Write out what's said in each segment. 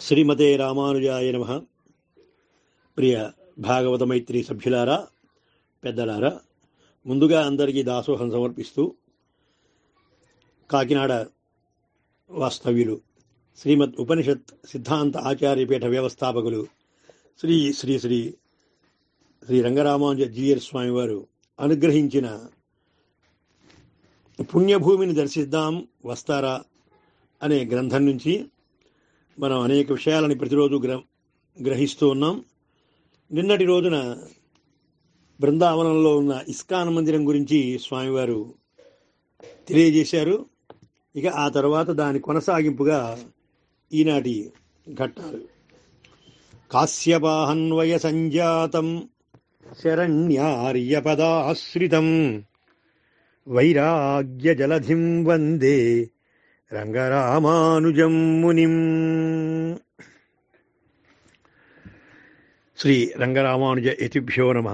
శ్రీమతే రామానుజాయ నమ ప్రియ భాగవత మైత్రి సభ్యులారా పెద్దలారా ముందుగా అందరికీ దాసోహం సమర్పిస్తూ కాకినాడ వాస్తవ్యులు శ్రీమద్ ఉపనిషత్ సిద్ధాంత ఆచార్యపీఠ వ్యవస్థాపకులు శ్రీ శ్రీ శ్రీ శ్రీ రంగరామానుజ జీయర్ స్వామి వారు అనుగ్రహించిన పుణ్యభూమిని దర్శిద్దాం వస్తారా అనే గ్రంథం నుంచి మనం అనేక విషయాలని ప్రతిరోజు గ్ర గ్రహిస్తూ ఉన్నాం నిన్నటి రోజున బృందావనంలో ఉన్న ఇస్కాన్ మందిరం గురించి స్వామివారు తెలియజేశారు ఇక ఆ తర్వాత దాని కొనసాగింపుగా ఈనాటి ఘట్టాలు కాశ్యపాహన్వయ సంజాతం శరణ్యార్యపదాశ్రితం వైరాగ్య జలధిం వందే రంగరామానుజం మునిం శ్రీ రంగరామానుజ యతిభ్యో నమ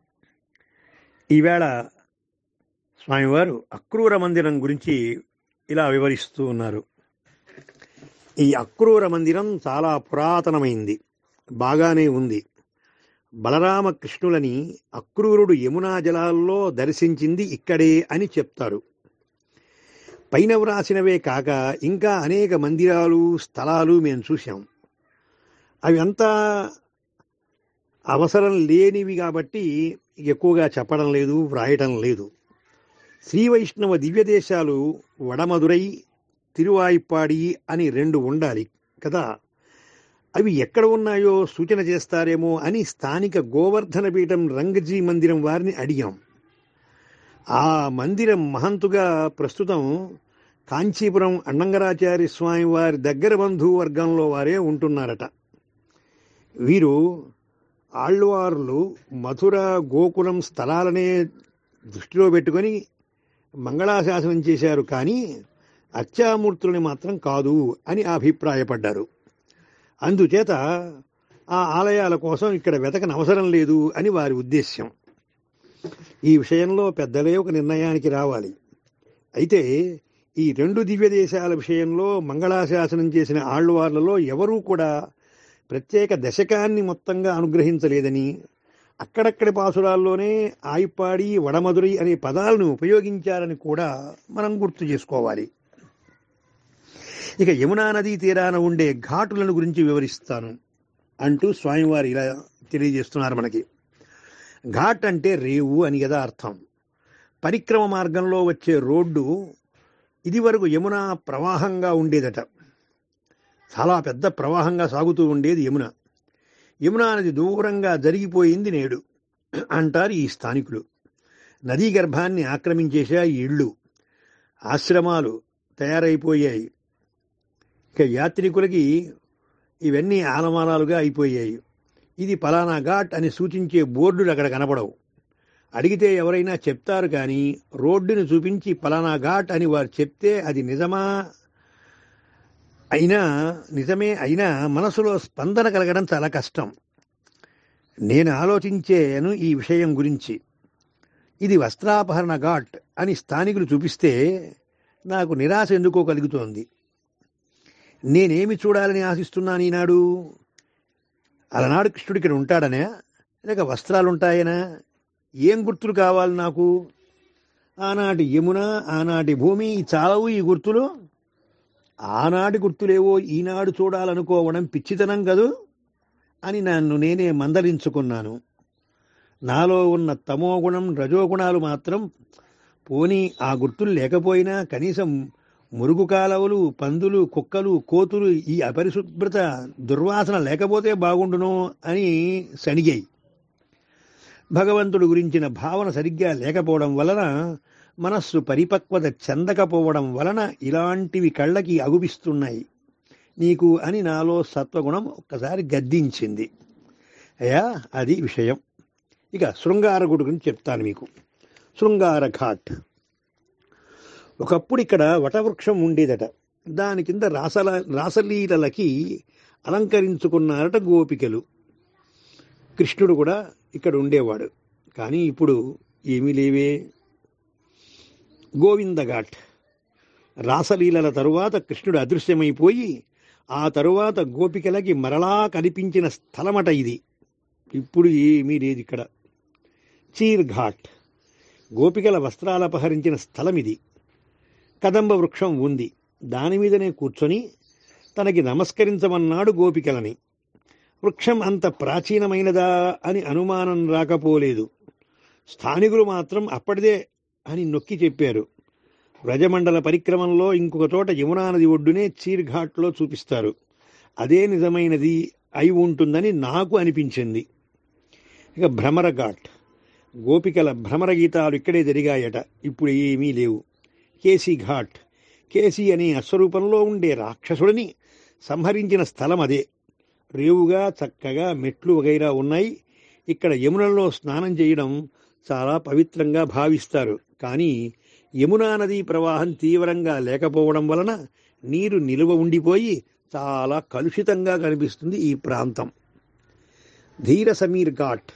ఈవేళ స్వామివారు అక్రూర మందిరం గురించి ఇలా వివరిస్తూ ఉన్నారు ఈ అక్రూర మందిరం చాలా పురాతనమైంది బాగానే ఉంది బలరామ కృష్ణులని అక్రూరుడు యమునా జలాల్లో దర్శించింది ఇక్కడే అని చెప్తారు పైన వ్రాసినవే కాక ఇంకా అనేక మందిరాలు స్థలాలు మేము చూసాం అవి అంతా అవసరం లేనివి కాబట్టి ఎక్కువగా చెప్పడం లేదు వ్రాయటం లేదు శ్రీ వైష్ణవ దివ్య దేశాలు వడమదురై తిరువాయిపాడి అని రెండు ఉండాలి కదా అవి ఎక్కడ ఉన్నాయో సూచన చేస్తారేమో అని స్థానిక గోవర్ధన పీఠం రంగజీ మందిరం వారిని అడిగాం ఆ మందిరం మహంతుగా ప్రస్తుతం కాంచీపురం అన్నంగరాచార్య స్వామి వారి దగ్గర బంధువు వర్గంలో వారే ఉంటున్నారట వీరు ఆళ్వార్లు మధుర గోకులం స్థలాలనే దృష్టిలో పెట్టుకొని మంగళాశాసనం చేశారు కానీ అర్చామూర్తులని మాత్రం కాదు అని అభిప్రాయపడ్డారు అందుచేత ఆ ఆలయాల కోసం ఇక్కడ వెతకని అవసరం లేదు అని వారి ఉద్దేశ్యం ఈ విషయంలో పెద్దలే ఒక నిర్ణయానికి రావాలి అయితే ఈ రెండు దివ్య దేశాల విషయంలో మంగళాశాసనం చేసిన ఆళ్వార్లలో ఎవరూ కూడా ప్రత్యేక దశకాన్ని మొత్తంగా అనుగ్రహించలేదని అక్కడక్కడి పాసురాల్లోనే ఆయిపాడి వడమదురై అనే పదాలను ఉపయోగించారని కూడా మనం గుర్తు చేసుకోవాలి ఇక యమునా నదీ తీరాన ఉండే ఘాటులను గురించి వివరిస్తాను అంటూ స్వామివారు ఇలా తెలియజేస్తున్నారు మనకి ఘాట్ అంటే రేవు అని కదా అర్థం పరిక్రమ మార్గంలో వచ్చే రోడ్డు ఇది వరకు యమున ప్రవాహంగా ఉండేదట చాలా పెద్ద ప్రవాహంగా సాగుతూ ఉండేది యమున యమునా నది దూరంగా జరిగిపోయింది నేడు అంటారు ఈ స్థానికులు నదీ గర్భాన్ని ఆక్రమించేశాయి ఇళ్ళు ఆశ్రమాలు తయారైపోయాయి ఇక యాత్రికులకి ఇవన్నీ ఆలమానాలుగా అయిపోయాయి ఇది పలానా ఘాట్ అని సూచించే బోర్డులు అక్కడ కనపడవు అడిగితే ఎవరైనా చెప్తారు కానీ రోడ్డును చూపించి పలానా ఘాట్ అని వారు చెప్తే అది నిజమా అయినా నిజమే అయినా మనసులో స్పందన కలగడం చాలా కష్టం నేను ఆలోచించాను ఈ విషయం గురించి ఇది వస్త్రాపహరణ ఘాట్ అని స్థానికులు చూపిస్తే నాకు నిరాశ ఎందుకో కలుగుతోంది నేనేమి చూడాలని ఆశిస్తున్నాను ఈనాడు అలనాడు కృష్ణుడు ఇక్కడ ఉంటాడనే లేక వస్త్రాలుంటాయనా ఏం గుర్తులు కావాలి నాకు ఆనాటి యమున ఆనాటి భూమి చాలవు ఈ గుర్తులు ఆనాటి గుర్తులేవో ఈనాడు చూడాలనుకోవడం పిచ్చితనం కదూ అని నన్ను నేనే మందలించుకున్నాను నాలో ఉన్న తమోగుణం రజోగుణాలు మాత్రం పోనీ ఆ గుర్తులు లేకపోయినా కనీసం మురుగు కాలవలు పందులు కుక్కలు కోతులు ఈ అపరిశుభ్రత దుర్వాసన లేకపోతే బాగుండును అని సణిగాయి భగవంతుడు గురించిన భావన సరిగ్గా లేకపోవడం వలన మనస్సు పరిపక్వత చెందకపోవడం వలన ఇలాంటివి కళ్ళకి అగుపిస్తున్నాయి నీకు అని నాలో సత్వగుణం ఒక్కసారి గద్దించింది అయ్యా అది విషయం ఇక శృంగారగుడు గురించి చెప్తాను మీకు శృంగార ఘాట్ ఒకప్పుడు ఇక్కడ వటవృక్షం ఉండేదట దాని కింద రాసల రాసలీలలకి అలంకరించుకున్నారట గోపికలు కృష్ణుడు కూడా ఇక్కడ ఉండేవాడు కానీ ఇప్పుడు ఏమీ లేవే గోవిందఘాట్ రాసలీలల తరువాత కృష్ణుడు అదృశ్యమైపోయి ఆ తరువాత గోపికలకి మరలా కనిపించిన స్థలమట ఇది ఇప్పుడు ఏమీ లేదు ఇక్కడ చీర్ ఘాట్ గోపికల వస్త్రాలు అపహరించిన స్థలం ఇది కదంబ వృక్షం ఉంది దాని మీదనే కూర్చొని తనకి నమస్కరించమన్నాడు గోపికలని వృక్షం అంత ప్రాచీనమైనదా అని అనుమానం రాకపోలేదు స్థానికులు మాత్రం అప్పటిదే అని నొక్కి చెప్పారు వ్రజమండల పరిక్రమంలో ఇంకొక చోట యమునా నది ఒడ్డునే చీర్ఘాట్లో చూపిస్తారు అదే నిజమైనది అయి ఉంటుందని నాకు అనిపించింది ఇక భ్రమర ఘాట్ గోపికల భ్రమర గీతాలు ఇక్కడే జరిగాయట ఇప్పుడు ఏమీ లేవు కేసీ ఘాట్ కేసీ అనే అస్వరూపంలో ఉండే రాక్షసుడిని సంహరించిన స్థలం అదే రేవుగా చక్కగా మెట్లు వగైరా ఉన్నాయి ఇక్కడ యమునలో స్నానం చేయడం చాలా పవిత్రంగా భావిస్తారు కానీ యమునా నదీ ప్రవాహం తీవ్రంగా లేకపోవడం వలన నీరు నిలువ ఉండిపోయి చాలా కలుషితంగా కనిపిస్తుంది ఈ ప్రాంతం ధీర సమీర్ ఘాట్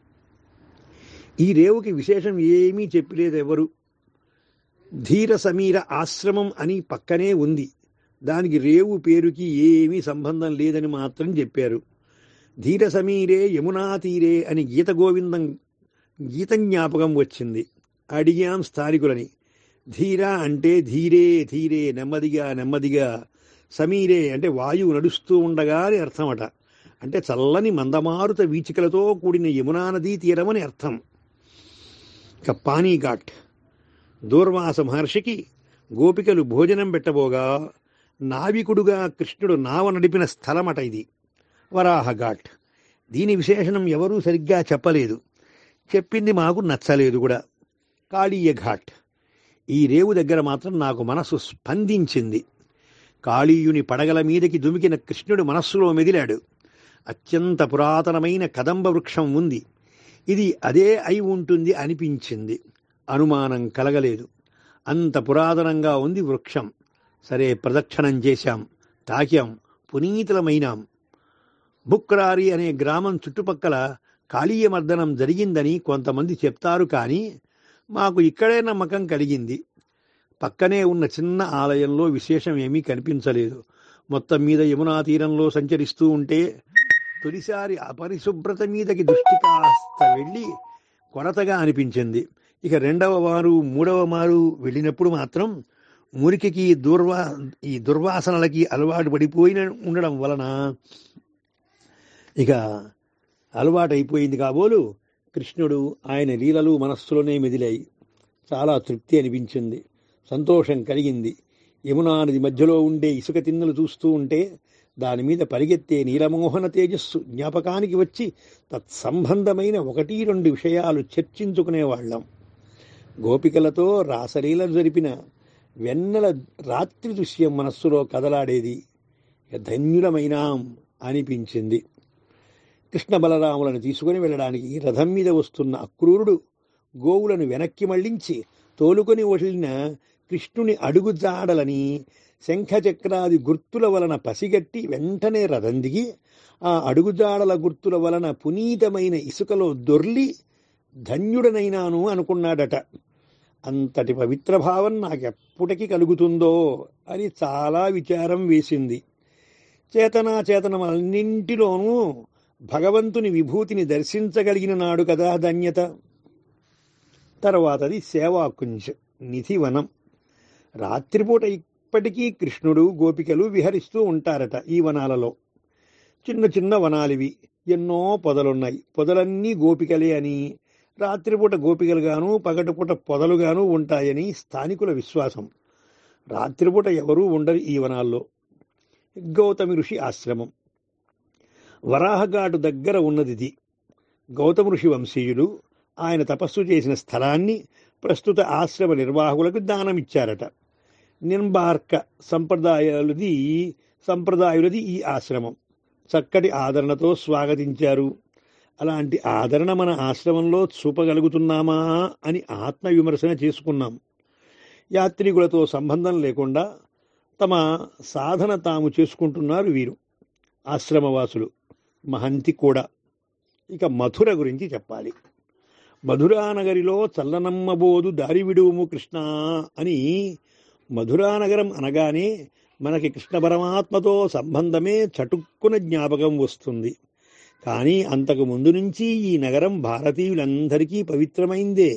ఈ రేవుకి విశేషం ఏమీ చెప్పలేదు ఎవరు ధీర సమీర ఆశ్రమం అని పక్కనే ఉంది దానికి రేవు పేరుకి ఏమీ సంబంధం లేదని మాత్రం చెప్పారు ధీర సమీరే యమునా తీరే అని గీత గోవిందం గీత జ్ఞాపకం వచ్చింది అడిగాం స్థానికులని ధీర అంటే ధీరే ధీరే నెమ్మదిగా నెమ్మదిగా సమీరే అంటే వాయువు నడుస్తూ ఉండగా అని అర్థమట అంటే చల్లని మందమారుత వీచికలతో కూడిన యమునా నదీ తీరమని అర్థం ఇక పానీఘాట్ దూర్వాస మహర్షికి గోపికలు భోజనం పెట్టబోగా నావికుడుగా కృష్ణుడు నావ నడిపిన స్థలమట ఇది వరాహఘాట్ దీని విశేషణం ఎవరూ సరిగ్గా చెప్పలేదు చెప్పింది మాకు నచ్చలేదు కూడా కాళీయ ఘాట్ ఈ రేవు దగ్గర మాత్రం నాకు మనసు స్పందించింది కాళీయుని పడగల మీదకి దుమికిన కృష్ణుడు మనస్సులో మెదిలాడు అత్యంత పురాతనమైన కదంబ వృక్షం ఉంది ఇది అదే అయి ఉంటుంది అనిపించింది అనుమానం కలగలేదు అంత పురాతనంగా ఉంది వృక్షం సరే ప్రదక్షిణం చేశాం తాకాం పునీతులమైనాం బుక్రారి అనే గ్రామం చుట్టుపక్కల కాళీయ మర్దనం జరిగిందని కొంతమంది చెప్తారు కానీ మాకు ఇక్కడే నమ్మకం కలిగింది పక్కనే ఉన్న చిన్న ఆలయంలో విశేషం ఏమీ కనిపించలేదు మొత్తం మీద యమునా తీరంలో సంచరిస్తూ ఉంటే తొలిసారి అపరిశుభ్రత మీదకి దృష్టి కాస్త వెళ్ళి కొరతగా అనిపించింది ఇక రెండవ వారు మూడవ మారు వెళ్ళినప్పుడు మాత్రం మురికికి దుర్వా ఈ దుర్వాసనలకి అలవాటు పడిపోయిన ఉండడం వలన ఇక అలవాటైపోయింది కాబోలు కృష్ణుడు ఆయన లీలలు మనస్సులోనే మెదిలాయి చాలా తృప్తి అనిపించింది సంతోషం కలిగింది యమునా నది మధ్యలో ఉండే ఇసుక తిన్నలు చూస్తూ ఉంటే దాని మీద పరిగెత్తే నీలమోహన తేజస్సు జ్ఞాపకానికి వచ్చి తత్సంబంధమైన ఒకటి రెండు విషయాలు చర్చించుకునేవాళ్ళం గోపికలతో రాసలీల జరిపిన వెన్నెల రాత్రి దృశ్యం మనస్సులో కదలాడేది ఇక ధన్యులమైనాం అనిపించింది కృష్ణ బలరాములను తీసుకుని వెళ్ళడానికి రథం మీద వస్తున్న అక్రూరుడు గోవులను వెనక్కి మళ్లించి తోలుకొని వదిలిన కృష్ణుని అడుగుజాడలని శంఖచక్రాది గుర్తుల వలన పసిగట్టి వెంటనే రథం దిగి ఆ అడుగుజాడల గుర్తుల వలన పునీతమైన ఇసుకలో దొర్లి ధన్యుడనైనాను అనుకున్నాడట అంతటి పవిత్ర భావం నాకెప్పటికి కలుగుతుందో అని చాలా విచారం వేసింది చేతనా చేతనమన్నింటిలోనూ భగవంతుని విభూతిని దర్శించగలిగిన నాడు కదా ధన్యత తర్వాతది సేవాకుంజ్ నిధివనం రాత్రిపూట ఇప్పటికీ కృష్ణుడు గోపికలు విహరిస్తూ ఉంటారట ఈ వనాలలో చిన్న చిన్న వనాలివి ఎన్నో పొదలున్నాయి పొదలన్నీ గోపికలే అని రాత్రిపూట గోపికలుగాను పగటిపూట పొదలుగాను ఉంటాయని స్థానికుల విశ్వాసం రాత్రిపూట ఎవరూ ఉండరు ఈ వనాల్లో గౌతమి ఋషి ఆశ్రమం వరాహఘాటు దగ్గర ఉన్నది ఇది గౌతమ ఋషి వంశీయులు ఆయన తపస్సు చేసిన స్థలాన్ని ప్రస్తుత ఆశ్రమ నిర్వాహకులకు దానమిచ్చారట నింబార్క సంప్రదాయాలది సంప్రదాయులది ఈ ఆశ్రమం చక్కటి ఆదరణతో స్వాగతించారు అలాంటి ఆదరణ మన ఆశ్రమంలో చూపగలుగుతున్నామా అని ఆత్మవిమర్శన చేసుకున్నాం యాత్రికులతో సంబంధం లేకుండా తమ సాధన తాము చేసుకుంటున్నారు వీరు ఆశ్రమవాసులు మహంతి కూడా ఇక మధుర గురించి చెప్పాలి మధురానగరిలో చల్లనమ్మబోదు దారి విడువుము కృష్ణ అని మధురానగరం అనగానే మనకి కృష్ణ పరమాత్మతో సంబంధమే చటుక్కున జ్ఞాపకం వస్తుంది కానీ అంతకు ముందు నుంచి ఈ నగరం భారతీయులందరికీ పవిత్రమైందే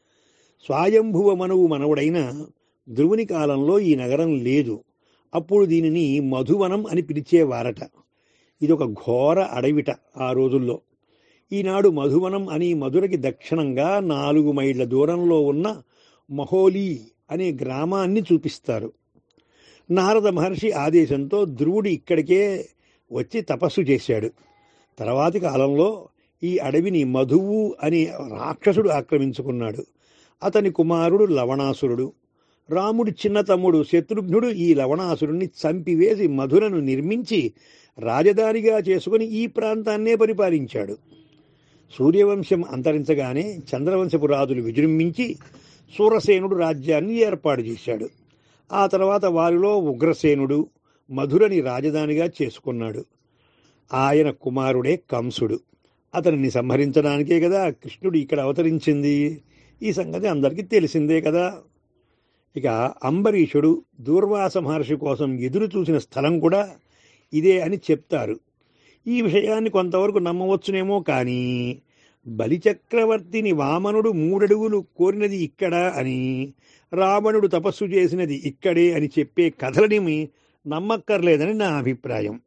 స్వయంభువ మనువు మనవుడైన ధ్రువుని కాలంలో ఈ నగరం లేదు అప్పుడు దీనిని మధువనం అని పిలిచేవారట ఇదొక ఘోర అడవిట ఆ రోజుల్లో ఈనాడు మధువనం అని మధురకి దక్షిణంగా నాలుగు మైళ్ళ దూరంలో ఉన్న మహోలీ అనే గ్రామాన్ని చూపిస్తారు నారద మహర్షి ఆదేశంతో ధ్రువుడు ఇక్కడికే వచ్చి తపస్సు చేశాడు తర్వాతి కాలంలో ఈ అడవిని మధువు అనే రాక్షసుడు ఆక్రమించుకున్నాడు అతని కుమారుడు లవణాసురుడు రాముడి చిన్న తమ్ముడు శత్రుఘ్నుడు ఈ లవణాసురుణ్ణి చంపివేసి మధురను నిర్మించి రాజధానిగా చేసుకుని ఈ ప్రాంతాన్నే పరిపాలించాడు సూర్యవంశం అంతరించగానే చంద్రవంశపు రాజులు విజృంభించి సూరసేనుడు రాజ్యాన్ని ఏర్పాటు చేశాడు ఆ తర్వాత వారిలో ఉగ్రసేనుడు మధురని రాజధానిగా చేసుకున్నాడు ఆయన కుమారుడే కంసుడు అతనిని సంహరించడానికే కదా కృష్ణుడు ఇక్కడ అవతరించింది ఈ సంగతి అందరికీ తెలిసిందే కదా ఇక అంబరీషుడు దూర్వాస మహర్షి కోసం ఎదురు చూసిన స్థలం కూడా ఇదే అని చెప్తారు ఈ విషయాన్ని కొంతవరకు నమ్మవచ్చునేమో కానీ బలిచక్రవర్తిని వామనుడు మూడడుగులు కోరినది ఇక్కడ అని రావణుడు తపస్సు చేసినది ఇక్కడే అని చెప్పే కథలని నమ్మక్కర్లేదని నా అభిప్రాయం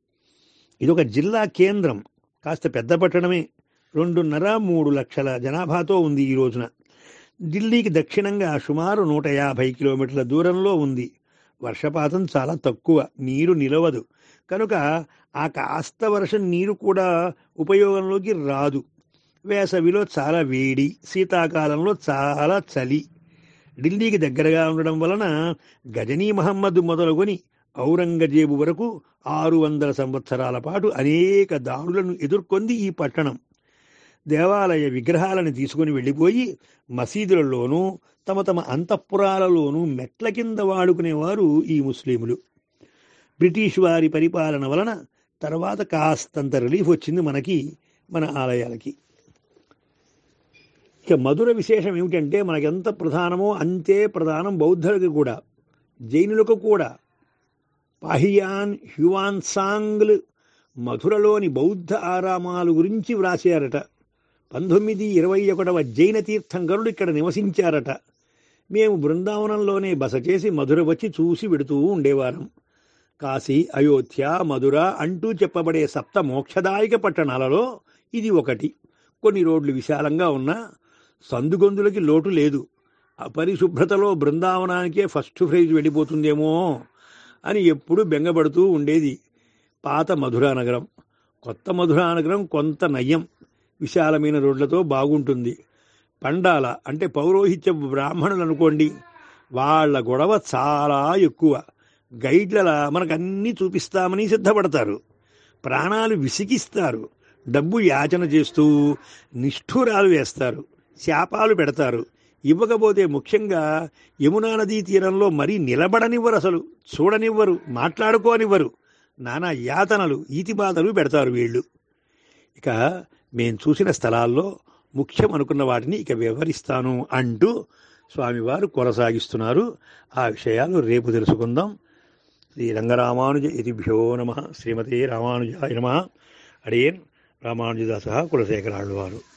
ఇదొక జిల్లా కేంద్రం కాస్త పెద్ద పట్టణమే రెండున్నర మూడు లక్షల జనాభాతో ఉంది ఈ రోజున ఢిల్లీకి దక్షిణంగా సుమారు నూట యాభై కిలోమీటర్ల దూరంలో ఉంది వర్షపాతం చాలా తక్కువ నీరు నిలవదు కనుక ఆ కాస్త వర్షం నీరు కూడా ఉపయోగంలోకి రాదు వేసవిలో చాలా వేడి శీతాకాలంలో చాలా చలి ఢిల్లీకి దగ్గరగా ఉండడం వలన గజనీ మహమ్మద్ మొదలుకొని ఔరంగజేబు వరకు ఆరు వందల సంవత్సరాల పాటు అనేక దాడులను ఎదుర్కొంది ఈ పట్టణం దేవాలయ విగ్రహాలను తీసుకుని వెళ్ళిపోయి మసీదులలోనూ తమ తమ అంతఃపురాలలోనూ మెట్ల కింద వాడుకునేవారు ఈ ముస్లింలు బ్రిటిష్ వారి పరిపాలన వలన తర్వాత కాస్తంత రిలీఫ్ వచ్చింది మనకి మన ఆలయాలకి ఇక మధుర విశేషం ఏమిటంటే మనకెంత ప్రధానమో అంతే ప్రధానం బౌద్ధులకు కూడా జైనులకు కూడా పాహియాన్ హ్యువాన్ సాంగ్ల్ మధురలోని బౌద్ధ ఆరామాలు గురించి వ్రాసారట పంతొమ్మిది ఇరవై ఒకటవ జైన తీర్థంకరుడు ఇక్కడ నివసించారట మేము బృందావనంలోనే బస చేసి మధుర వచ్చి చూసి వెడుతూ ఉండేవారం కాశీ అయోధ్య మధుర అంటూ చెప్పబడే సప్త మోక్షదాయక పట్టణాలలో ఇది ఒకటి కొన్ని రోడ్లు విశాలంగా ఉన్నా సందుగొందులకి లోటు లేదు అపరిశుభ్రతలో బృందావనానికే ఫస్ట్ ప్రైజ్ వెళ్ళిపోతుందేమో అని ఎప్పుడూ బెంగపడుతూ ఉండేది పాత మధురా నగరం కొత్త మధురా నగరం కొంత నయ్యం విశాలమైన రోడ్లతో బాగుంటుంది పండాల అంటే పౌరోహిత్య బ్రాహ్మణులు అనుకోండి వాళ్ళ గొడవ చాలా ఎక్కువ గైడ్ల మనకన్నీ చూపిస్తామని సిద్ధపడతారు ప్రాణాలు విసిగిస్తారు డబ్బు యాచన చేస్తూ నిష్ఠూరాలు వేస్తారు శాపాలు పెడతారు ఇవ్వకపోతే ముఖ్యంగా యమునా నదీ తీరంలో మరీ నిలబడనివ్వరు అసలు చూడనివ్వరు మాట్లాడుకోనివ్వరు నానా యాతనలు ఈతిబాధలు పెడతారు వీళ్ళు ఇక మేం చూసిన స్థలాల్లో ముఖ్యం అనుకున్న వాటిని ఇక వివరిస్తాను అంటూ స్వామివారు కొనసాగిస్తున్నారు ఆ విషయాలు రేపు తెలుసుకుందాం శ్రీ రంగరామానుజ ఇతిభ్యో నమ శ్రీమతి రామానుజాయ నమ అడియన్ రామానుజదాస కులశేఖరాళ్ళు వారు